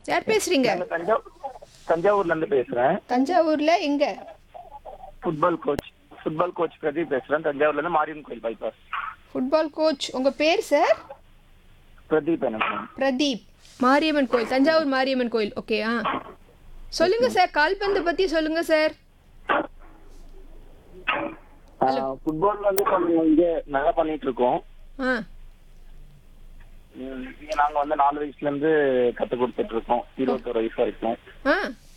யார் பேசுறீங்க நாங்க தஞ்சாவூர் தஞ்சாவூர்ல இருந்து பேசுறேன் தஞ்சாவூர்ல எங்க football coach football coach Pradeep பேசுறேன் தஞ்சாவூர்ல இருந்து மாரியம்மன் கோயில் பைபாஸ் ஃபுட்பால் கோச் உங்க பேர் சார் பிரதீப் எனக்கு பிரதீப் மாரியம்மன் கோயில் தஞ்சாவூர் மாரியம்மன் கோயில் ஓகே ஆ சொல்லுங்க சார் கால்பந்து பத்தி சொல்லுங்க சார் ஃபுட்பால் வந்து கொஞ்சம் இங்க நல்லா பண்ணிட்டு இருக்கோம் ஆ ம், இங்க நாங்க வந்து நாலு வயசுல இருந்து கத்து கொடுத்துட்டு இருக்கோம் இருபத்தொரு வயசு வரைக்கும் ஆ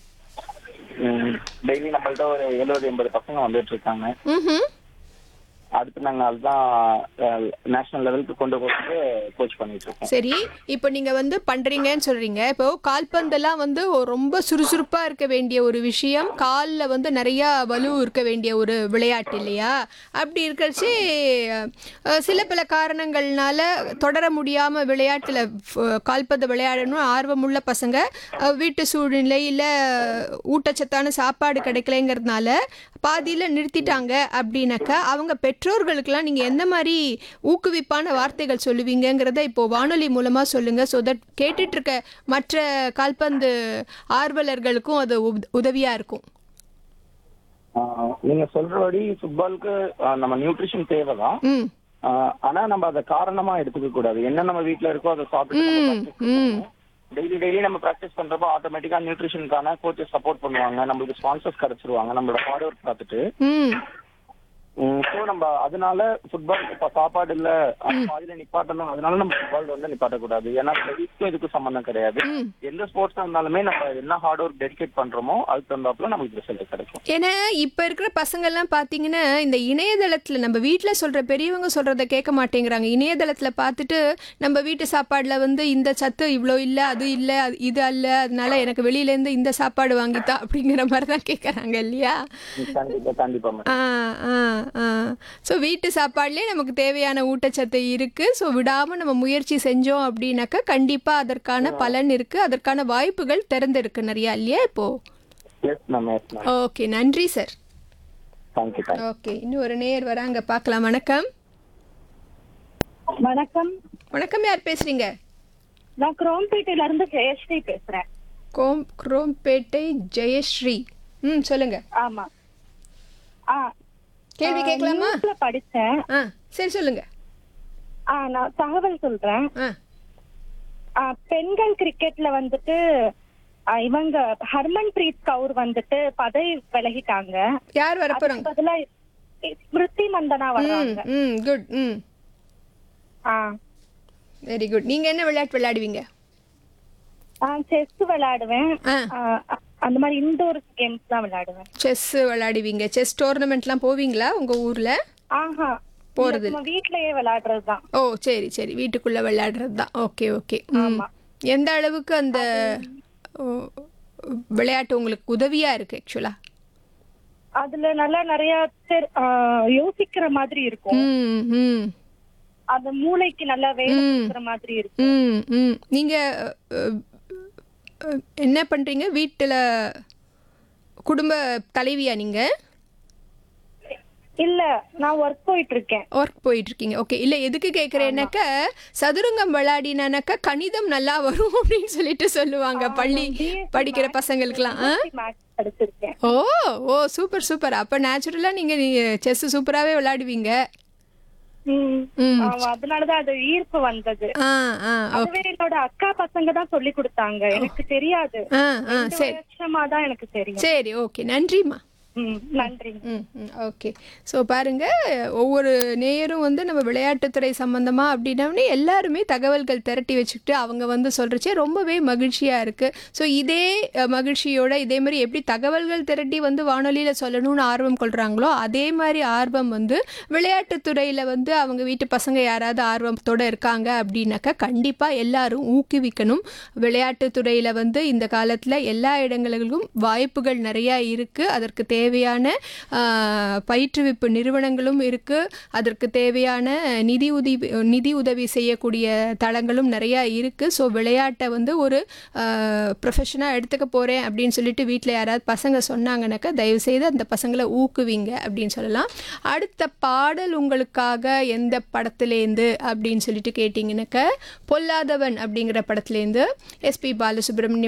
டெய்லி நம்மள்ட்ட ஒரு எழுபது எண்பது பசங்க வந்துட்டு இருக்காங்க ம் அடுத்து நாங்க அதுதான் நேஷனல் லெவலுக்கு கொண்டு போட்டு கோச் பண்ணிட்டு இருக்கோம் சரி இப்போ நீங்க வந்து பண்றீங்கன்னு சொல்றீங்க இப்போ கால்பந்தெல்லாம் வந்து ஒரு ரொம்ப சுறுசுறுப்பா இருக்க வேண்டிய ஒரு விஷயம் காலில் வந்து நிறைய வலு இருக்க வேண்டிய ஒரு விளையாட்டு இல்லையா அப்படி இருக்கிறச்சு அஹ், சில பல காரணங்கள்னால தொடர முடியாம விளையாட்டுல ஃப- கால்பந்து விளையாடணும் ஆர்வமுள்ள பசங்க அஹ், வீட்டு சூழ்நிலை இல்ல ஊட்டச்சத்தான சாப்பாடு கிடைக்கலைங்கிறதுனால பாதியில நிறுத்திட்டாங்க அப்படின்னாக்கா அவங்க பெற்றோர்களுக்கெல்லாம் நீங்க எந்த மாதிரி ஊக்குவிப்பான வார்த்தைகள் சொல்லுவீங்கங்கிறத இப்போ வானொலி மூலமா சொல்லுங்க ஸோ தட் கேட்டுட்டு இருக்க மற்ற கால்பந்து ஆர்வலர்களுக்கும் அது உத- உதவியா இருக்கும் ஆஹ் நீங்க சொல்றபடி ஃபுட்பாலுக்கு நம்ம நியூட்ரிஷன் தேவைதான் ம் ஆஹ் ஆனா நம்ம அதை காரணமா எடுத்துக்க கூடாது என்ன நம்ம வீட்ல இருக்கோ அதை சாப்பிட்டு ம் டெய்லி டெய்லி நம்ம ப்ராக்டிஸ் பண்றப்போ ஆட்டோமேட்டிக்கா நியூட்ரிஷனுக்கான கோச்சஸ் சப்போர்ட் பண்ணுவாங்க நம்மளுக்கு ஸ்பான்சர்ஸ் கிடைச்சிருவாங்க நம்மளோட ஹார்ட் ஒர்க் பார்த்துட்டு ம் ஸோ நம்ம அதனால ஃபுட்பால் இப்ப சாப்பாடு இல்ல அது பாதியில நிப்பாட்டணும் அதனால நம்ம ஃபுட்பால் வந்து நிப்பாட்டக்கூடாது ஏன்னா ஸ்டடிஸ்க்கும் இதுக்கும் சம்பந்தம் கிடையாது ம் எந்த ஸ்போர்ட்ஸா இருந்தாலுமே நம்ம என்ன ஹார்ட் ஒர்க் டெடிகேட் பண்றோமோ அதுக்கு தகுந்தாப்புல நமக்கு ரிசல்ட் கிடைக்கும் ஏன்னா இப்போ இருக்கிற பசங்கள்லாம் பார்த்தீங்கன்னா இந்த இணையதளத்தில் நம்ம வீட்டில் சொல்கிற பெரியவங்க சொல்கிறத கேட்க மாட்டேங்கிறாங்க இணையதளத்தில் பார்த்துட்டு நம்ம வீட்டு சாப்பாடில் வந்து இந்த சத்து இவ்வளோ இல்லை அது இல்லை அது இது அல்ல அதனால எனக்கு வெளியிலேருந்து இந்த சாப்பாடு வாங்கித்தா அப்படிங்கிற மாதிரி தான் கேட்குறாங்க இல்லையா கண்டிப்பா கண்டிப்பா மேம் ஆ ஆ ஆ ஸோ வீட்டு சாப்பாடுலேயே நமக்கு தேவையான ஊட்டச்சத்து இருக்குது ஸோ விடாமல் நம்ம முயற்சி செஞ்சோம் அப்படின்னாக்கா கண்டிப்பாக அதற்கான பலன் இருக்குது அதற்கான வாய்ப்புகள் திறந்திருக்கு நிறையா இல்லையா இப்போது yes ma'am yes ma'am okay நன்றி சார் தேங்க்யூ தேங்க்யூ ஓகே இன்னும் ஒரு நேயர் வராங்க பார்க்கலாம் வணக்கம் வணக்கம் வணக்கம் யார் பேசுறீங்க நான் குரோம்பேட்டையில இருந்து ஜெயஸ்ரீ பேசுறேன் கோம் குரோம்பேட்டை ஜெயஸ்ரீ ம் சொல்லுங்க ஆமா ஆ கேள்வி கேட்கலாமா நியூஸ்ல படிச்சேன் ஆ சரி சொல்லுங்க ஆ நான் தகவல் சொல்றேன் ஆ ஆ, பெண்கள் கிரிக்கெட்ல வந்துட்டு ஆ, இவங்க ஹர்மன் பிரீத் கவுர் வந்துட்டு பதவி விலகிட்டாங்க யார் வர போறாங்க பதிலா ஸ்மிருதி மந்தனா ம் வர்றாங்க ம் குட் ம் ஆ வெரி குட் நீங்க என்ன விளையாட்டு விளையாடுவீங்க செஸ் விளையாடுவேன் ஆ ஆ, அந்த மாதிரி இன்டோர் கேம்ஸ் தான் விளையாடுவேன் செஸ் விளையாடுவீங்க செஸ் டோர்னமெண்ட்லாம் போவீங்களா உங்க ஊர்ல ஆஹா போறது நம்ம வீட்லயே விளையாடுறது தான் ஓ சரி சரி வீட்டுக்குள்ள விளையாடுறது தான் ஓகே ஓகே ம் ஆமா. எந்த அளவுக்கு அந்த ஓ, விளையாட்டு உங்களுக்கு உதவியா இருக்கு ஆக்சுவலா அதுல நல்லா நிறைய தெர்- ஆ, யோசிக்கிற மாதிரி இருக்கும் ம் ம் அந்த மூளைக்கு நல்லா வேலை ம். கொடுக்கிற மாதிரி இருக்கும் ம் ம் நீங்க அஹ், அஹ், என்ன பண்றீங்க வீட்டுல குடும்ப தலைவியா நீங்க இல்ல நான் ஒர்க் போயிட்டு இருக்கேன் ஒர்க் போயிட்டு இருக்கீங்க ஓகே இல்ல எதுக்கு கேக்குறேன்னாக்க சதுரங்கம் விளையாடினானாக்கா கணிதம் நல்லா வரும் அப்படின்னு சொல்லிட்டு சொல்லுவாங்க பள்ளி படிக்கிற பசங்களுக்குலாம் ஆ? மேத்ஸ் படிச்சிருக்கேன் ஓ ஓ சூப்பர் சூப்பர் அப்ப நேச்சுரலா நீங்க செஸ் சூப்பராகவே விளையாடுவீங்க ம். ம் ஆமா, அதனாலதான் அது ஈர்ப்பு வந்தது ஆ ஆ ஓ- அதுவே என்னோட அக்கா பசங்க தான் சொல்லி கொடுத்தாங்க எனக்கு தெரியாது ஆ ஆ ரெண்டு சரி வருஷமா தான் எனக்கு தெரியும் சரி ஓகே நன்றிம்மா ம், நன்றி ம் ம் ஓகே ஸோ பாருங்க ஒவ்வொரு நேயரும் வந்து நம்ம விளையாட்டுத்துறை சம்மந்தமா அப்படின்னே எல்லாருமே தகவல்கள் திரட்டி வச்சுக்கிட்டு அவங்க வந்து சொல்றச்சே ரொம்பவே மகிழ்ச்சியாக இருக்குது ஸோ இதே அஹ், மகிழ்ச்சியோட இதே மாதிரி எப்படி தகவல்கள் திரட்டி வந்து வானொலியில் சொல்லணும்னு ஆர்வம் கொள்கிறாங்களோ அதே மாதிரி ஆர்வம் வந்து விளையாட்டுத்துறையில் வந்து அவங்க வீட்டு பசங்க யாராவது ஆர்வத்தோடு இருக்காங்க அப்படின்னாக்கா கண்டிப்பாக எல்லாரும் ஊக்குவிக்கணும் விளையாட்டுத்துறையில் வந்து இந்த காலத்தில் எல்லா இடங்களிலும் வாய்ப்புகள் நிறையா இருக்குது அதற்கு தேவையான ஆஹ், பயிற்றுவிப்பு நிறுவனங்களும் இருக்குது அதற்கு தேவையான நிதி உதவி நிதி உதவி செய்யக்கூடிய தளங்களும் நிறையா இருக்குது ஸோ விளையாட்டை வந்து ஒரு ப்ரொஃபஷனாக எடுத்துக்க போகிறேன் அப்படின்னு சொல்லிட்டு வீட்டில் யாராவது பசங்க சொன்னாங்கனாக்கா தயவுசெய்து அந்த பசங்களை ஊக்குவிங்க அப்படின்னு சொல்லலாம் அடுத்த பாடல் உங்களுக்காக எந்த படத்துலேருந்து அப்படின்னு சொல்லிட்டு கேட்டிங்கனாக்க பொல்லாதவன் அப்படிங்கிற படத்துலேருந்து எஸ்பி பாலசுப்ரமணியம்